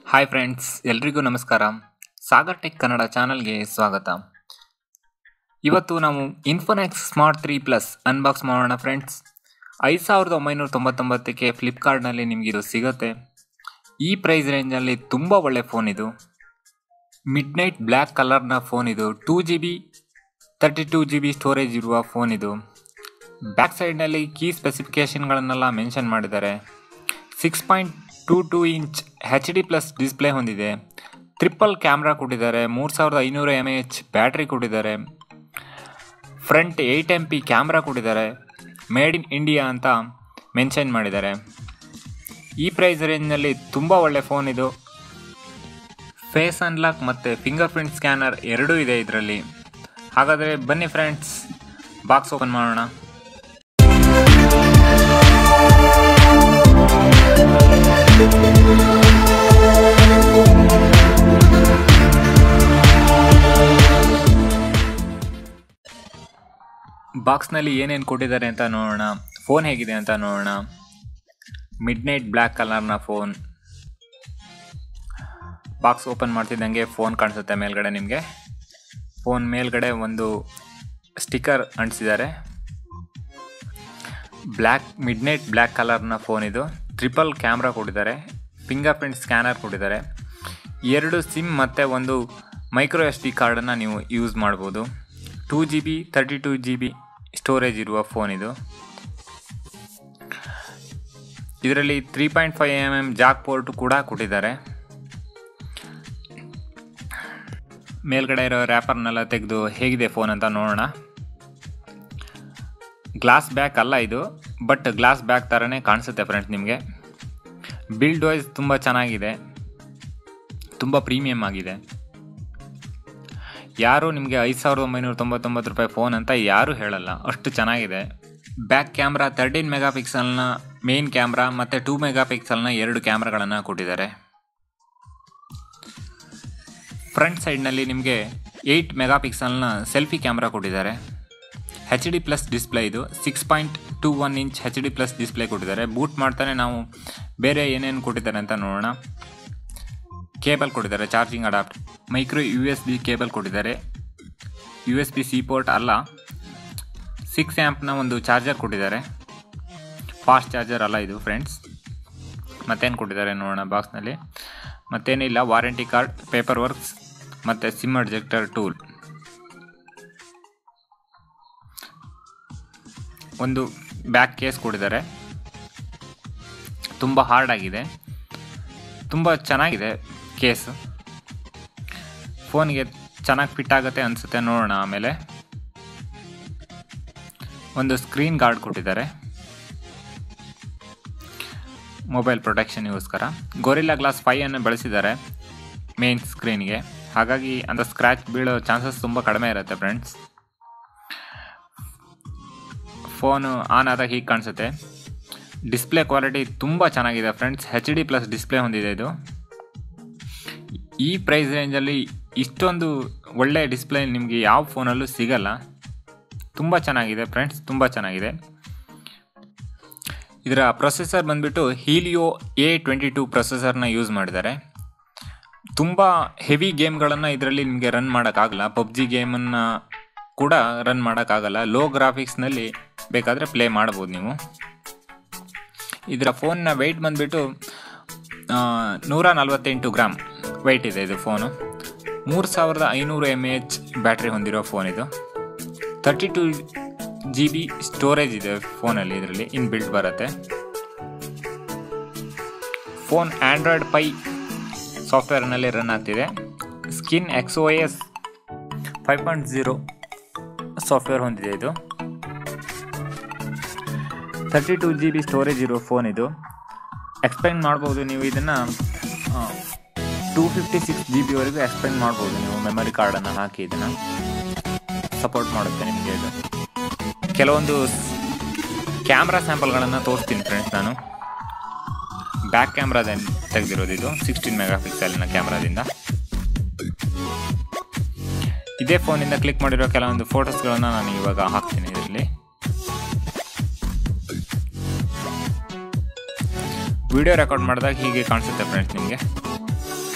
hi friends ಎಲ್ರಿಗೂ ನಮಸ್ಕಾರ Sagar tech Kannada ಚಾನಲ್ಗೆ ಸ್ವಾಗತ ಇವತ್ತು ನಾವು Infinix Smart three plus unbox ಮಾಡೋಣ ಫ್ರೆಂಡ್ಸ್ ಐದು ಸಾವಿರದ ಒಂಬೈನೂರ ತೊಂಬತ್ತೊಂಬತ್ತಕ್ಕೆ ಫ್ಲಿಪ್ಕಾರ್ಟ್ನಲ್ಲಿ ನಿಮಗೆ ಇದು ಸಿಗುತ್ತೆ ಈ ಪ್ರೈಸ್ ರೇಂಜಲ್ಲಿ ತುಂಬ ಒಳ್ಳೆ ಫೋನ್ ಇದು ಮಿಡ್ ನೈಟ್ ಬ್ಲ್ಯಾಕ್ ಕಲರ್ನ ಫೋನ್ ಇದು two G B thirty two G B storage ಇರುವ ಫೋನ್ ಇದು ಬ್ಯಾಕ್ ಸೈಡ್ನಲ್ಲಿ ಕೀ ಸ್ಪೆಸಿಫಿಕೇಷನ್ಗಳನ್ನೆಲ್ಲ ಮೆನ್ಷನ್ ಮಾಡಿದ್ದಾರೆ six point two two inch H D plus display ಹೊಂದಿದೆ ಟ್ರಿಪಲ್ ಕ್ಯಾಮ್ರಾ ಕೊಟ್ಟಿದ್ದಾರೆ ಮೂರು ಸಾವಿರದ ಐನೂರು ಎಮ್ ಎಚ್ ಬ್ಯಾಟ್ರಿ ಕೊಟ್ಟಿದ್ದಾರೆ front eight M P camera ಕೊಟ್ಟಿದ್ದಾರೆ ಮೇಡ್ ಇನ್ ಇಂಡಿಯಾ ಅಂತ ಮೆನ್ಷನ್ ಮಾಡಿದ್ದಾರೆ ಈ ಪ್ರೈಸ್ ರೇಂಜ್ನಲ್ಲಿ ತುಂಬ ಒಳ್ಳೆ ಫೋನ್ ಇದು ಫೇಸ್ ಅನ್ಲಾಕ್ ಮತ್ತು ಫಿಂಗರ್ ಪ್ರಿಂಟ್ ಸ್ಕ್ಯಾನರ್ ಎರಡೂ ಇದೆ ಇದರಲ್ಲಿ ಹಾಗಾದರೆ ಬನ್ನಿ ಫ್ರೆಂಡ್ಸ್ ಬಾಕ್ಸ್ ಓಪನ್ ಮಾಡೋಣ ಬಾಕ್ಸ್ನಲ್ಲಿ ಏನೇನು ಕೊಟ್ಟಿದ್ದಾರೆ ಅಂತ ನೋಡೋಣ ಫೋನ್ ಹೇಗಿದೆ ಅಂತ ನೋಡೋಣ ಮಿಡ್ ನೈಟ್ ಬ್ಲ್ಯಾಕ್ ಕಲರ್ನ ಫೋನ್ ಬಾಕ್ಸ್ ಓಪನ್ ಮಾಡ್ತಿದ್ದಂಗೆ ಫೋನ್ ಕಾಣಿಸುತ್ತೆ ಮೇಲ್ಗಡೆ ನಿಮಗೆ ಫೋನ್ ಮೇಲ್ಗಡೆ ಒಂದು ಸ್ಟಿಕ್ಕರ್ ಅಂಟಿಸಿದ್ದಾರೆ ಬ್ಲ್ಯಾಕ್ ಮಿಡ್ ನೈಟ್ ಬ್ಲ್ಯಾಕ್ ಕಲರ್ನ ಫೋನ್ ಇದು ಟ್ರಿಪಲ್ ಕ್ಯಾಮ್ರಾ ಕೊಟ್ಟಿದ್ದಾರೆ ಫಿಂಗರ್ ಪ್ರಿಂಟ್ ಸ್ಕ್ಯಾನರ್ ಕೊಟ್ಟಿದ್ದಾರೆ ಎರಡು ಸಿಮ್ ಮತ್ತು ಒಂದು ಮೈಕ್ರೋ ಎಸ್ ಡಿ ಕಾರ್ಡನ್ನು ನೀವು ಯೂಸ್ ಮಾಡ್ಬೋದು two G B thirty two G B storage ಇರುವ ಫೋನ್ ಇದು ಇದರಲ್ಲಿ three point five M M jack port ಕೂಡ ಕೊಟ್ಟಿದ್ದಾರೆ ಮೇಲ್ಗಡೆ ಇರೋ ರ್ಯಾಪರ್ನೆಲ್ಲ ತೆಗೆದು ಹೇಗಿದೆ ಫೋನ್ ಅಂತ ನೋಡೋಣ ಗ್ಲಾಸ್ ಬ್ಯಾಕ್ ಅಲ್ಲ ಇದು ಬಟ್ ಗ್ಲಾಸ್ ಬ್ಯಾಕ್ ಥರನೇ ಕಾಣಿಸುತ್ತೆ ಫ್ರೆಂಡ್ಸ್ ನಿಮಗೆ ಬಿಲ್ಡ್ ವೈಸ್ ತುಂಬ ಚೆನ್ನಾಗಿದೆ ತುಂಬ ಪ್ರೀಮಿಯಮ್ ಆಗಿದೆ ಯಾರೂ ನಿಮಗೆ ಐದು ಸಾವಿರದ ಒಂಬೈನೂರ ತೊಂಬತ್ತೊಂಬತ್ತು ರೂಪಾಯಿ ಫೋನ್ ಅಂತ ಯಾರೂ ಹೇಳಲ್ಲ ಅಷ್ಟು ಚೆನ್ನಾಗಿದೆ ಬ್ಯಾಕ್ ಕ್ಯಾಮ್ರಾ ತರ್ಟೀನ್ ಮೆಗಾ ಪಿಕ್ಸಲ್ನ ಮೇನ್ ಕ್ಯಾಮ್ರಾ ಮತ್ತು ಟೂ ಮೆಗಾ ಪಿಕ್ಸಲ್ನ ಎರಡು ಕ್ಯಾಮ್ರಾಗಳನ್ನು ಕೊಟ್ಟಿದ್ದಾರೆ ಫ್ರಂಟ್ ಸೈಡ್ನಲ್ಲಿ ನಿಮಗೆ ಏಯ್ಟ್ ಮೆಗಾ ಪಿಕ್ಸಲ್ನ ಸೆಲ್ಫಿ ಕ್ಯಾಮ್ರಾ ಕೊಟ್ಟಿದ್ದಾರೆ ಹೆಚ್ ಡಿ ಪ್ಲಸ್ ಡಿಸ್ಪ್ಲೇ ಇದು six point two one inch H D plus display ಕೊಟ್ಟಿದ್ದಾರೆ ಬೂಟ್ ಮಾಡ್ತಾನೆ ನಾವು ಬೇರೆ ಏನೇನು ಕೊಟ್ಟಿದ್ದಾರೆ ಅಂತ ನೋಡೋಣ ಕೇಬಲ್ ಕೊಟ್ಟಿದ್ದಾರೆ charging adapt micro U S B cable ಕೊಟ್ಟಿದ್ದಾರೆ U S B C port ಅಲ್ಲ ಸಿಕ್ಸ್ ಆ್ಯಂಪ್ನ ಒಂದು ಚಾರ್ಜರ್ ಕೊಟ್ಟಿದ್ದಾರೆ ಫಾಸ್ಟ್ ಚಾರ್ಜರ್ ಅಲ್ಲ ಇದು ಫ್ರೆಂಡ್ಸ್ ಮತ್ತೇನು ಕೊಟ್ಟಿದ್ದಾರೆ ನೋಡೋಣ ಬಾಕ್ಸ್ನಲ್ಲಿ ಮತ್ತೇನಿಲ್ಲ ವಾರಂಟಿ ಕಾರ್ಡ್ ಪೇಪರ್ ವರ್ಕ್ಸ್ ಮತ್ತು ಸಿಮ್ ಅಡ್ಜೆಕ್ಟರ್ ಟೂಲ್ ಒಂದು ಬ್ಯಾಕ್ ಕೇಸ್ ಕೊಟ್ಟಿದ್ದಾರೆ ತುಂಬ ಹಾರ್ಡ್ ಆಗಿದೆ ತುಂಬ ಚೆನ್ನಾಗಿದೆ ಕೇಸು ಫೋನ್ಗೆ ಚೆನ್ನಾಗಿ ಫಿಟ್ ಆಗುತ್ತೆ ಅನಿಸುತ್ತೆ ನೋಡೋಣ ಆಮೇಲೆ ಒಂದು ಸ್ಕ್ರೀನ್ ಗಾರ್ಡ್ ಕೊಟ್ಟಿದ್ದಾರೆ ಮೊಬೈಲ್ ಪ್ರೊಟೆಕ್ಷನ್ಗೋಸ್ಕರ ಗೊರಿಲ್ಲಾ ಗ್ಲಾಸ್ ಫೈ ಅನ್ನು ಬಳಸಿದ್ದಾರೆ ಮೇನ್ ಸ್ಕ್ರೀನ್ಗೆ ಹಾಗಾಗಿ ಅಂತ ಸ್ಕ್ರ್ಯಾಚ್ ಬೀಳೋ ಚಾನ್ಸಸ್ ತುಂಬ ಕಡಿಮೆ ಇರುತ್ತೆ ಫ್ರೆಂಡ್ಸ್ ಫೋನು ಆನ್ ಆದಾಗ ಹೀಗೆ ಕಾಣಿಸುತ್ತೆ ಡಿಸ್ಪ್ಲೇ ಕ್ವಾಲಿಟಿ ತುಂಬ ಚೆನ್ನಾಗಿದೆ friends H D plus display ಹೊಂದಿದೆ ಇದು ಈ ಪ್ರೈಸ್ ರೇಂಜಲ್ಲಿ ಇಷ್ಟೊಂದು ಒಳ್ಳೆಯ ಡಿಸ್ಪ್ಲೇ ನಿಮಗೆ ಯಾವ ಫೋನಲ್ಲೂ ಸಿಗಲ್ಲ ತುಂಬ ಚೆನ್ನಾಗಿದೆ ಫ್ರೆಂಡ್ಸ್ ತುಂಬ ಚೆನ್ನಾಗಿದೆ ಇದರ ಪ್ರೊಸೆಸರ್ ಬಂದುಬಿಟ್ಟು ಹೀಲಿಯೋ ಎ ಟ್ವೆಂಟಿ ಟೂ ಪ್ರೊಸೆಸರ್ನ ಯೂಸ್ ಮಾಡಿದ್ದಾರೆ ತುಂಬ ಹೆವಿ ಗೇಮ್ಗಳನ್ನು ಇದರಲ್ಲಿ ನಿಮಗೆ ರನ್ ಮಾಡೋಕ್ಕಾಗಲ್ಲ ಪಬ್ಜಿ ಗೇಮನ್ನು ಕೂಡ ರನ್ ಮಾಡೋಕ್ಕಾಗಲ್ಲ ಲೋ ಗ್ರಾಫಿಕ್ಸ್ನಲ್ಲಿ ಬೇಕಾದರೆ ಪ್ಲೇ ಮಾಡ್ಬೋದು ನೀವು ಇದರ ಫೋನ್ನ ವೆಯ್ಟ್ ಬಂದುಬಿಟ್ಟು ನೂರ ನಲವತ್ತೆಂಟು ಗ್ರಾಮ್ ವೆಯ್ಟ್ ಇದೆ ಇದು ಫೋನು ಮೂರು ಸಾವಿರದ ಐನೂರು ಎಮ್ ಎಚ್ ಬ್ಯಾಟ್ರಿ ಹೊಂದಿರೋ ಫೋನ್ ಇದು thirty two G B storage ಇದೆ ಫೋನಲ್ಲಿ ಇದರಲ್ಲಿ ಇನ್ ಬಿಲ್ಡ್ ಬರುತ್ತೆ ಫೋನ್ ಆ್ಯಂಡ್ರಾಯ್ಡ್ ಪೈ ಸಾಫ್ಟ್ವೇರ್ನಲ್ಲಿ ರನ್ ಆಗ್ತಿದೆ skin X O S five point zero software ಹೊಂದಿದೆ ಇದು thirty two G B storage ಇರೋ ಫೋನ್ ಇದು ಎಕ್ಸ್ಪ್ಲೈನ್ ಮಾಡ್ಬೋದು ನೀವು ಇದನ್ನು ಟೂ ಫಿಫ್ಟಿ ಸಿಕ್ಸ್ ಜಿ ಬಿವರೆಗೂ ಎಕ್ಸ್ಪ್ಲೈನ್ ಮಾಡ್ಬೋದು ನೀವು ಮೆಮೊರಿ ಕಾರ್ಡನ್ನು ಹಾಕಿ ಇದನ್ನು ಸಪೋರ್ಟ್ ಮಾಡುತ್ತೆ ನಿಮಗೆ ಇದು ಕೆಲವೊಂದು ಕ್ಯಾಮ್ರಾ ಸ್ಯಾಂಪಲ್ಗಳನ್ನು ತೋರಿಸ್ತೀನಿ ಫ್ರೆಂಡ್ಸ್ ನಾನು ಬ್ಯಾಕ್ ಕ್ಯಾಮ್ರಾದಲ್ಲಿ ತೆಗೆದಿರೋದು ಇದು ಸಿಕ್ಸ್ಟೀನ್ ಮೆಗಾ ಪಿಕ್ಸೆಲ್ನ ಕ್ಯಾಮ್ರಾದಿಂದ ಇದೇ ಫೋನಿಂದ ಕ್ಲಿಕ್ ಮಾಡಿರೋ ಕೆಲವೊಂದು ಫೋಟೋಸ್ಗಳನ್ನು ನಾನು ಇವಾಗ ಹಾಕ್ತೀನಿ ಇದರಲ್ಲಿ ವಿಡಿಯೋ ರೆಕಾರ್ಡ್ ಮಾಡಿದಾಗ ಹೀಗೆ ಕಾಣಿಸುತ್ತೆ ಫ್ರೆಂಡ್ಸ್ ನಿಮಗೆ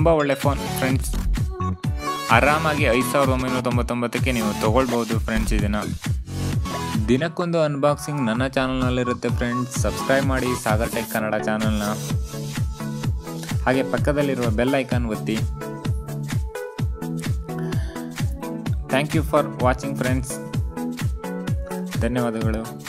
ತುಂಬ ಒಳ್ಳೆ ಫೋನ್ ಫ್ರೆಂಡ್ಸ್ ಆರಾಮಾಗಿ ಐದು ಸಾವಿರದ ಒಂಬೈನೂರ ತೊಂಬತ್ತೊಂಬತ್ತಕ್ಕೆ ನೀವು ತೊಗೊಳ್ಬೋದು ಫ್ರೆಂಡ್ಸ್ ಇದನ್ನು ದಿನಕ್ಕೊಂದು ಅನ್ಬಾಕ್ಸಿಂಗ್ ನನ್ನ ಚಾನಲ್ನಲ್ಲಿರುತ್ತೆ ಫ್ರೆಂಡ್ಸ್ ಸಬ್ಸ್ಕ್ರೈಬ್ ಮಾಡಿ ಸಾಗರ್ ಟೆಕ್ ಕನ್ನಡ ಚಾನಲ್ನ ಹಾಗೆ ಪಕ್ಕದಲ್ಲಿರುವ ಬೆಲ್ ಐಕಾನ್ ಒತ್ತಿ thank you for watching friends ಧನ್ಯವಾದಗಳು